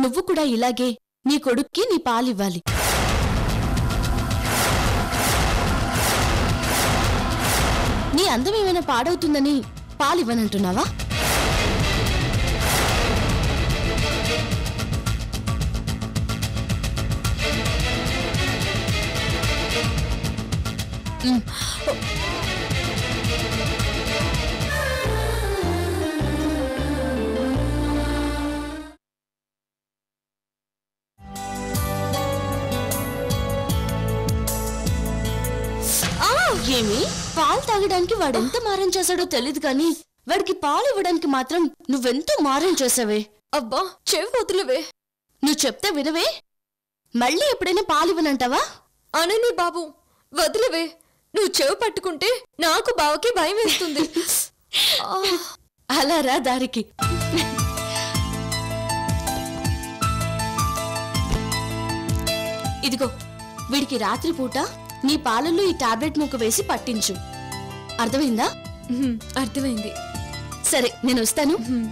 నువ్వు కూడా ఇలాగే నీ కొడుక్కి నీ పాలివ్వాలి నీ అందం ఏమైనా పాడవుతుందని పాలివ్వనంటున్నావా ఉమ్. ఆ, ఏమి పాలు తాగడానికి వాడెంత మారం చేశాడో తెలియదు కానీ వాడికి పాలు ఇవ్వడానికి మాత్రం నువ్వెంతో మారం చేసావే అబ్బా చెవి వదిలేవే నువ్వు చెప్తే వినవే మళ్ళీ ఎప్పుడైనా పాలు ఇవ్వనంటావా అనని బాబు వదిలేవే నువ్వు చెవి పట్టుకుంటే నాకు బావకి భయం వేస్తుంది ఆ, అలా రా దారికి ఇదిగో వీడికి రాత్రిపూట నీ పాలల్లో ఈ టాబ్లెట్ ముక్క వేసి పట్టించు అర్థమైందా ఉహుం, అర్థమైంది సరే నేను వస్తాను ఉహుం.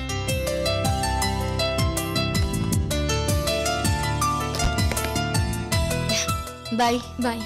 బాయ్ బాయ్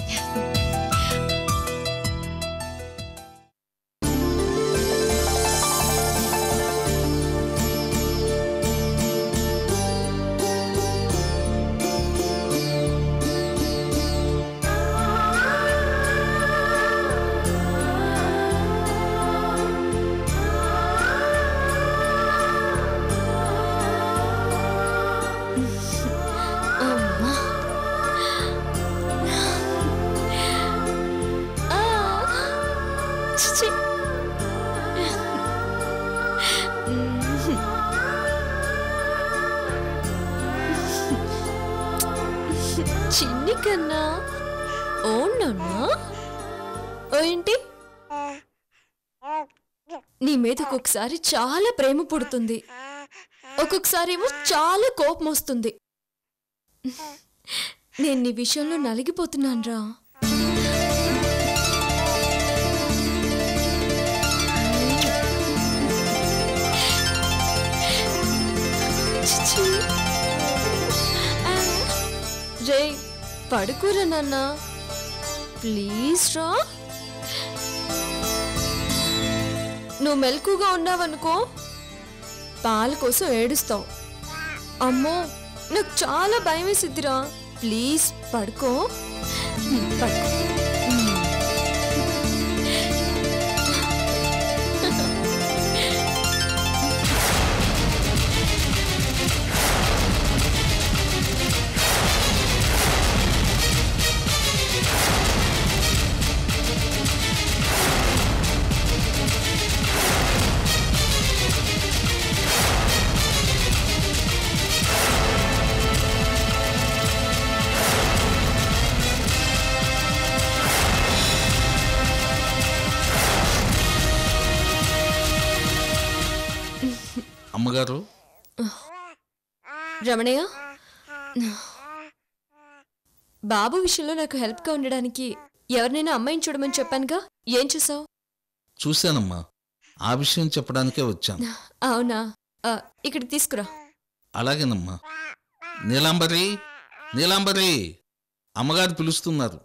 అమ్మా ఆ, చిచి. చిన్ని కన్నా ఓన్నన్నా ఏంటి నీ మీద ఒక్కొక్కసారి చాలా ప్రేమ పుడుతుంది ఒక్కొక్కసారి ఏమో చాలా కోపం వస్తుంది నేను నీ విషయంలో నలిగిపోతున్నాను రా రే పడుకోరా నాన్న ప్లీజ్ రా నువ్వు మెలకుగా ఉన్నావనుకో పాల కోసం ఏడుస్తావు అమ్మో నాకు చాలా భయం వేసిద్దిరా ప్లీజ్ పడుకో హ్మ్, పడుకో అమ్మగారు రమణయ్య బాబు విషయంలో నాకు హెల్ప్గా ఉండడానికి ఎవరినైనా అమ్మాయిని చూడమని చెప్పానుగా ఏం చూసావు చూశానమ్మా ఆ విషయం చెప్పడానికే వచ్చాను అవునా ఆ, ఇక్కడ తీసుకురా అలాగేనమ్మా నీలాంబరి నీలాంబరి అమ్మగారు పిలుస్తున్నారు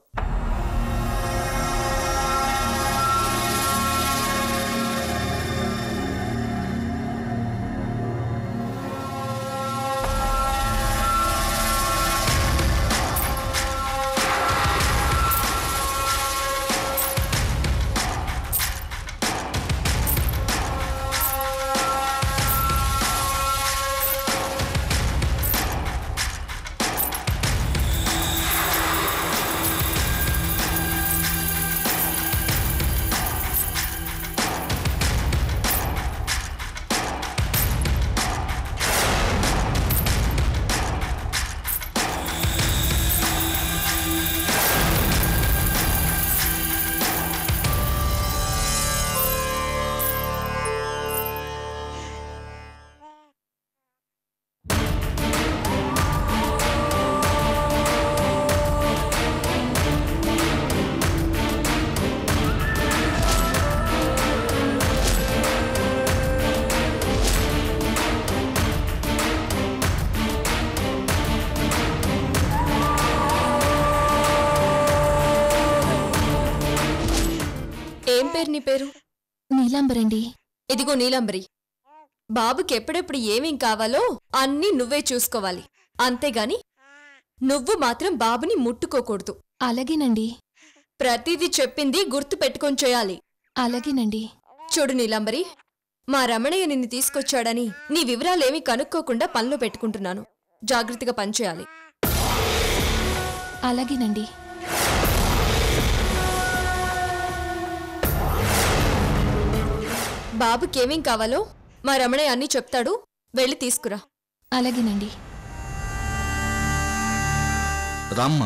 పేరు నీ పేరు నీలాంబరండి ఇదిగో నీలంబరి బాబుకి ఎప్పుడెప్పుడు ఏమేం కావాలో అన్నీ నువ్వే చూసుకోవాలి అంతేగాని నువ్వు మాత్రం బాబుని ముట్టుకోకూడదు అలాగేనండి ప్రతిదీ చెప్పింది గుర్తు పెట్టుకొని చేయాలి అలాగేనండి చూడు నీలంబరి మా రమణయ్య నిన్ను తీసుకొచ్చాడని నీ వివరాలేమీ కనుక్కోకుండా పనిలో పెట్టుకుంటున్నాను జాగ్రత్తగా పనిచేయాలి అలాగేనండి బాబుకేమేం కావాలో మా రమణయ్య అన్నీ చెప్తాడు వెళ్ళి తీసుకురా అలాగేనండి రామ్మ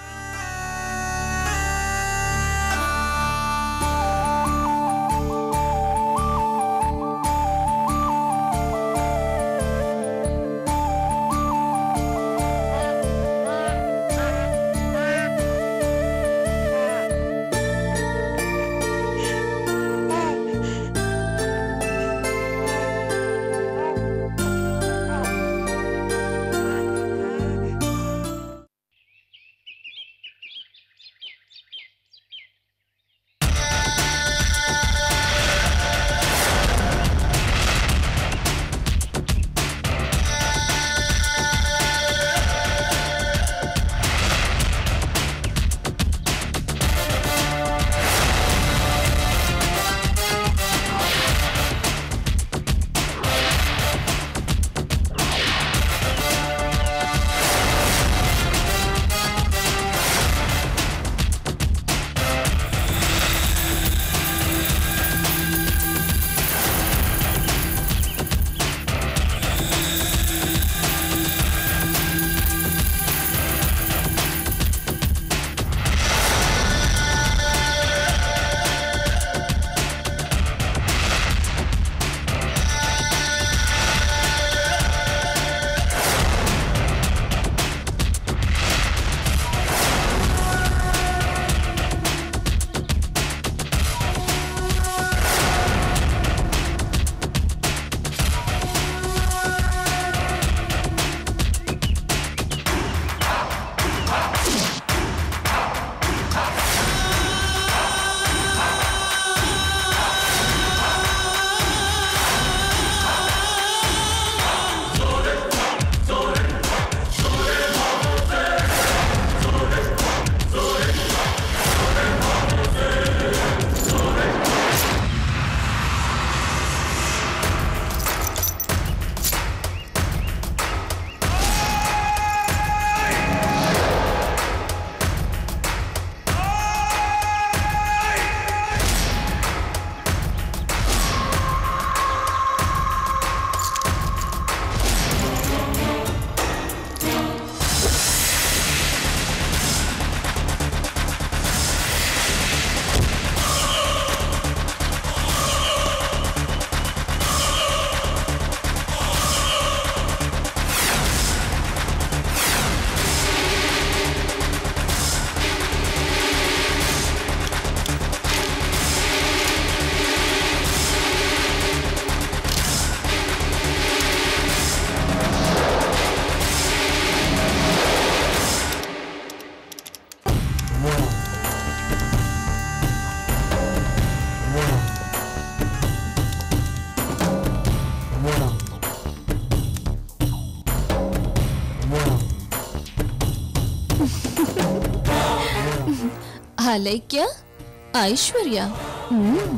అలైక్య ఐశ్వర్య మ్మ్.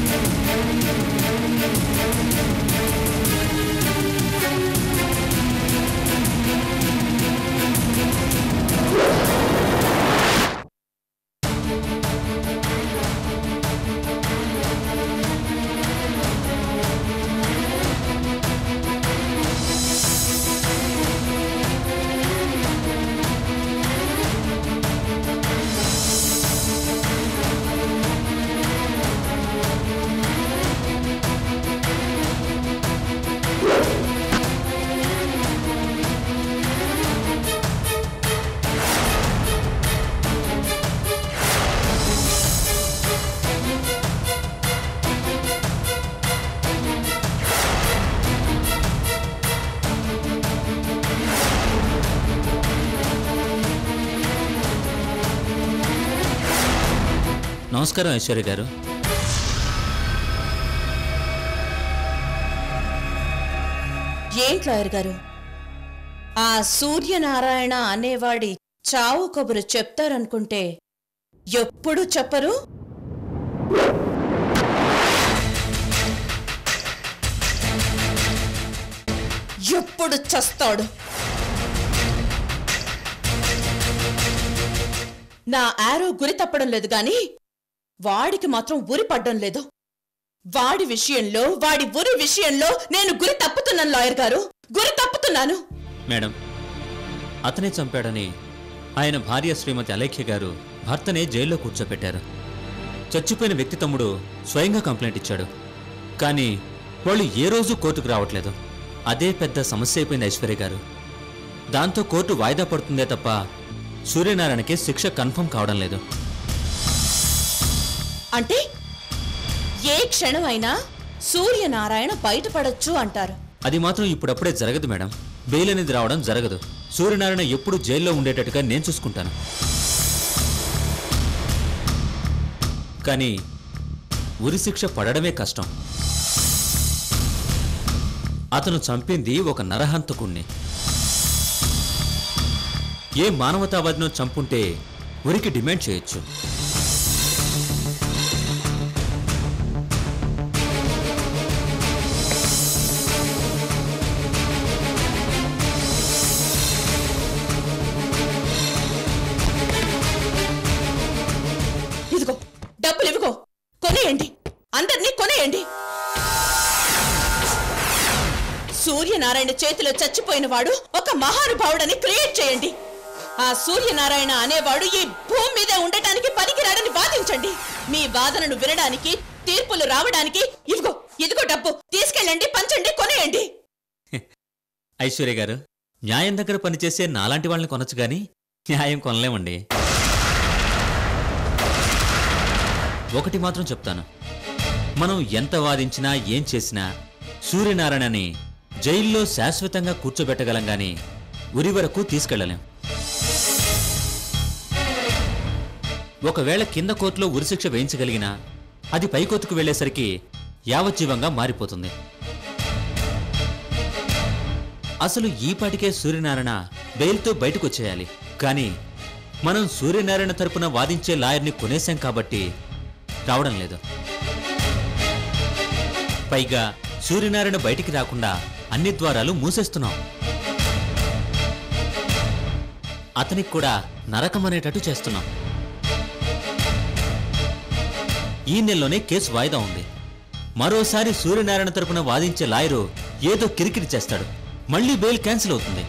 నమస్కారం ఐశ్వర్య గారు ఏంటి లాయర్ గారు ఆ సూర్యనారాయణ అనేవాడి చావు కబురు చెప్తారనుకుంటే ఎప్పుడు చెప్పరు ఎప్పుడు చస్తాడు నా ఆరో గురి తప్పడం లేదు గాని వాడికి మాత్రం ఉరి పడ్డం లేదు వాడి విషయంలో వాడి ఉరి విషయంలో నేను గురి తప్పుతున్నాను లాయర్ గారు గురి తప్పుతున్నాను మేడం అతనే చంపాడని ఆయన భార్య శ్రీమతి అలేఖ్య గారు భర్తనే జైల్లో కూర్చోపెట్టారు చచ్చిపోయిన వ్యక్తి తమ్ముడు స్వయంగా కంప్లైంట్ ఇచ్చాడు కానీ వాళ్ళు ఏ రోజు కోర్టుకు రావట్లేదు అదే పెద్ద సమస్య అయిపోయింది ఐశ్వర్య గారు దాంతో కోర్టు వాయిదా పడుతుందే తప్ప సూర్యనారాయణకి శిక్ష కన్ఫర్మ్ కావడం లేదు అంటే ఏ క్షణమైనా సూర్యనారాయణ బయటపడొచ్చు అంటారు అది మాత్రం ఇప్పుడప్పుడే జరగదు మేడం బెయిల్ అనేది రావడం జరగదు సూర్యనారాయణ ఎప్పుడు జైల్లో ఉండేటట్టుగా నేను చూసుకుంటాను కానీ ఉరి శిక్ష పడడమే కష్టం అతను చంపింది ఒక నరహంతకుణ్ణి ఏ మానవతావాదినో చంపుంటే ఉరికి డిమాండ్ చేయొచ్చు ఇదిగో డబ్బులు ఇవిగో కొనేయండి అందరినీ కొనేయండి సూర్యనారాయణ చేతిలో చచ్చిపోయిన వాడు ఒక మహానుభావుడని క్రియేట్ చేయండి ఆ సూర్యనారాయణ అనేవాడు ఈ భూమి మీదే ఉండటానికి పనికిరాడని వాదించండి మీ వాదనను వినడానికి తీర్పులు రావడానికి ఇదిగో ఇదిగో డబ్బు తీసుకెళ్ళండి పంచండి కొనేయండి ఐశ్వర్య గారు న్యాయం దగ్గర పనిచేసే నాలాంటి వాళ్ళని కొనొచ్చు గాని న్యాయం కొనలేమండి ఒకటి మాత్రం చెప్తాను మనం ఎంత వాదించినా ఏం చేసినా సూర్యనారాయణని జైల్లో శాశ్వతంగా కూర్చోబెట్టగలం గాని ఉరి వరకు తీసుకెళ్లలేం ఒకవేళ కింద కోర్టులో ఉరిశిక్ష వేయించగలిగినా అది పైకోర్టుకు వెళ్లేసరికి యావజ్జీవంగా మారిపోతుంది అసలు ఈపాటికే సూర్యనారాయణ బెయిల్తో బయటకు వచ్చేయాలి కానీ మనం సూర్యనారాయణ తరపున వాదించే లాయర్ని కొనేశాం కాబట్టి రావడం లేదు పైగా సూర్యనారాయణ బయటికి రాకుండా అన్ని ద్వారాలు మూసేస్తున్నాం అతనికి కూడా నరకం అనేటట్టు చేస్తున్నాం ఈ నెలలోనే కేసు వాయిదా ఉంది మరోసారి సూర్యనారాయణ తరపున వాదించే లాయరు ఏదో కిరికిరి చేస్తాడు మళ్ళీ బెయిల్ క్యాన్సిల్ అవుతుంది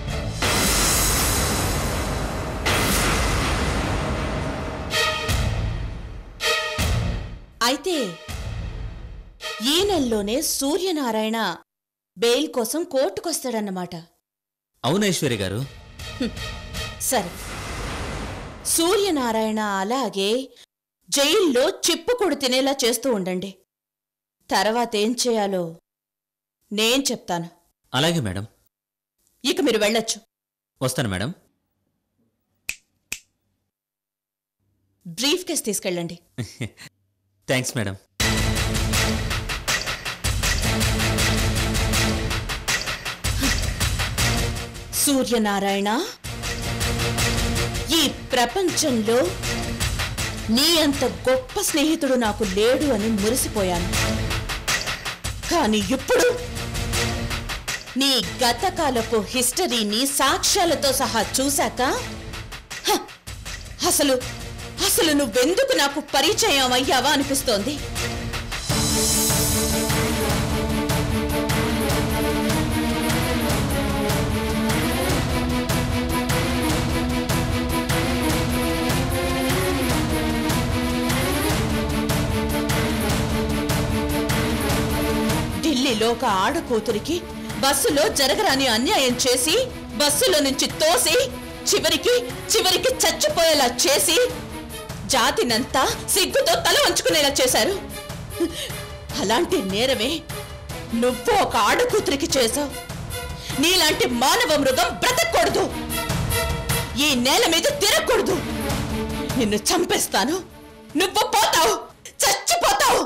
అయితే ఈ నెలలోనే సూర్యనారాయణ బెయిల్ కోసం కోర్టుకొస్తాడన్నమాట అవును ఐశ్వర్య గారు సరే సూర్యనారాయణ అలాగే జైల్లో చిప్పుకుడు తినేలా చేస్తూ ఉండండి తర్వాత ఏం చేయాలో నేను చెప్తాను అలాగే మేడం ఇక మీరు వెళ్ళొచ్చు వస్తాను మేడం బ్రీఫ్ కేస్ తీసుకెళ్ళండి థ్యాంక్స్ మేడం సూర్యనారాయణ ఈ ప్రపంచంలో నీ అంత గొప్ప స్నేహితుడు నాకు లేడు అని మురిసిపోయాను కానీ ఇప్పుడు నీ గతకాలపు హిస్టరీని సాక్ష్యాలతో సహా చూశాక హ, అసలు అసలు నువ్వెందుకు నాకు పరిచయం అయ్యావా అనిపిస్తోంది ఢిల్లీలో ఒక ఆడకూతురికి బస్సులో జరగరాని అన్యాయం చేసి బస్సులో నుంచి తోసి చివరికి చివరికి చచ్చిపోయేలా చేసి జాతినంతా సిగ్గుతో తల వంచుకునేలా చేశారు అలాంటి నేరమే నువ్వు ఒక ఆడకూతురికి చేశావు నీలాంటి మానవ మృగం బ్రతకూడదు ఈ నేల మీద తిరగకూడదు నిన్ను చంపేస్తాను నువ్వు పోతావు చచ్చిపోతావు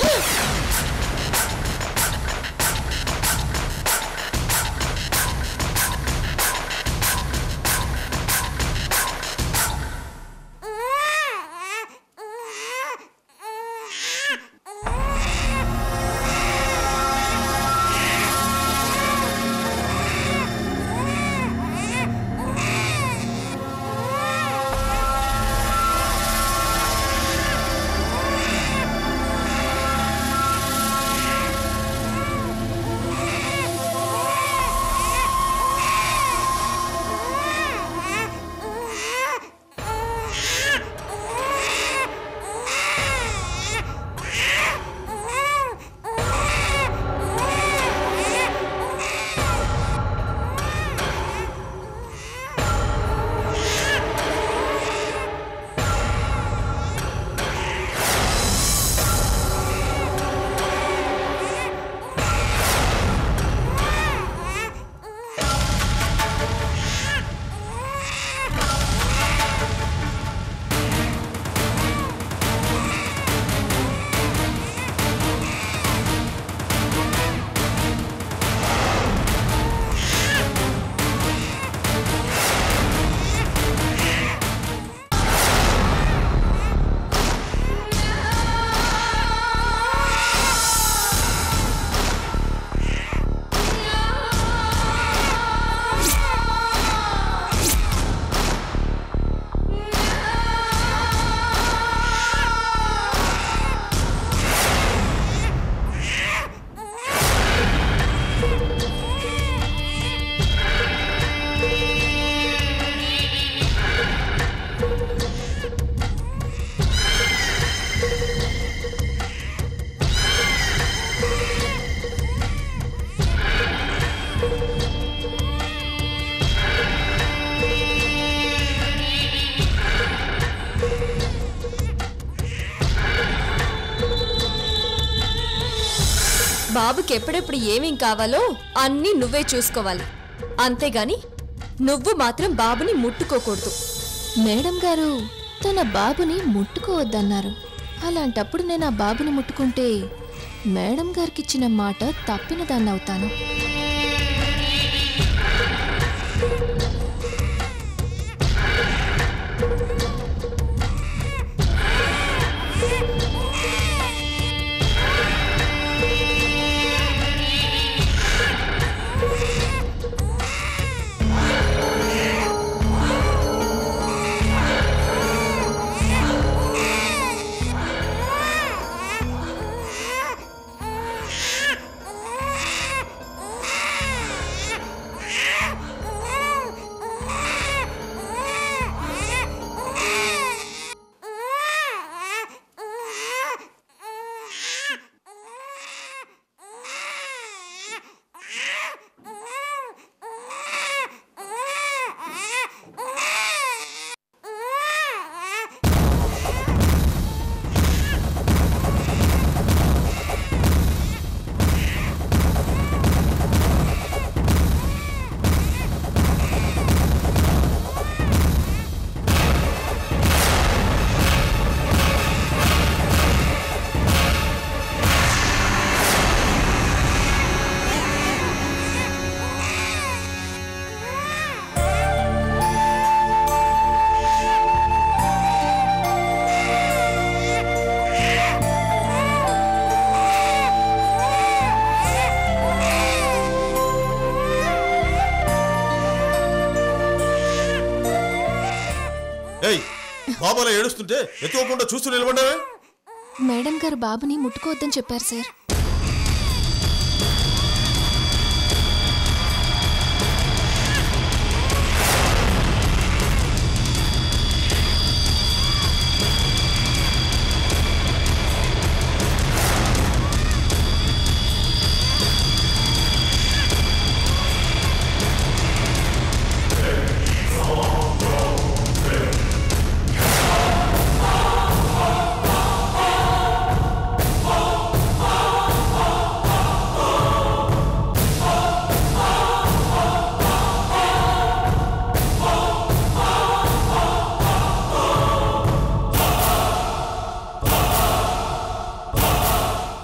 బాబుకి ఎప్పుడెప్పుడు ఏమేం కావాలో అన్నీ నువ్వే చూసుకోవాలి అంతేగాని నువ్వు మాత్రం బాబుని ముట్టుకోకూడదు మేడం గారు తన బాబుని ముట్టుకోవద్దన్నారు అలాంటప్పుడు నేను ఆ బాబుని ముట్టుకుంటే మేడం గారికి ఇచ్చిన మాట తప్పిన దాన్ని అవుతాను Ah! బాబు అలా ఏడుస్తుంటే ఎత్తుకోకుండా చూస్తూ నిలబడ్డావే మేడం గారు బాబుని ముట్టుకోవద్దని చెప్పారు సార్